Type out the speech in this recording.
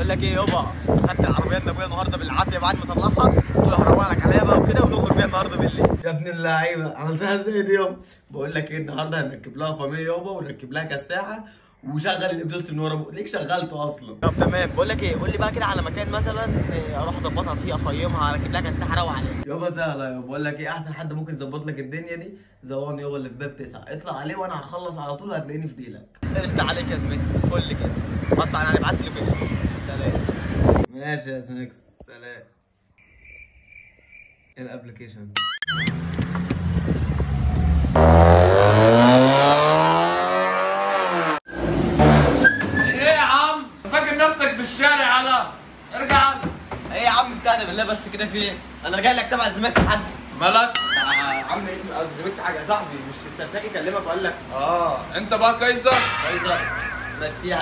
بقول لك ايه يابا اخدت العربيات ابويا النهارده بالعافيه بعد ما صلحها قلت له هروق لك عليها بقى وكده ونخرج بيها النهارده بالليل يا ابن اللعيبه عملتها ازاي دي يابا بقول لك ايه النهارده هنركب لها قميه يابا ونركب لها كساحه وشغل الاندوست من ورا ليك شغلته اصلا طب تمام بقول لك ايه قول لي بقى كده على مكان مثلا إيه، اروح اظبطها فيه افيمها اركب لها كساحه اروق عليها يابا سهله يابا بقول لك ايه احسن حد ممكن يظبط لك الدنيا دي زوان يابا اللي في باب تسعه اطلع عليه وانا هخلص على طول هتلاقيني في ديلك قشطة عليك يا سميكس فل كده اطلع يعني ابعت لي لوكيشن سلام ماشي يا سميكس سلام ايه الابلكيشن ايه يا عم فاكر نفسك في الشارع على ارجع ايه يا عم استهدى بالله بس كده في ايه انا جاي لك تبع الزميكس حد مالك عم اسمي الزميكس حاجه صاحبي مش استرساك يكلمك وقال لك اه انت بقى كايزر عايز مشيها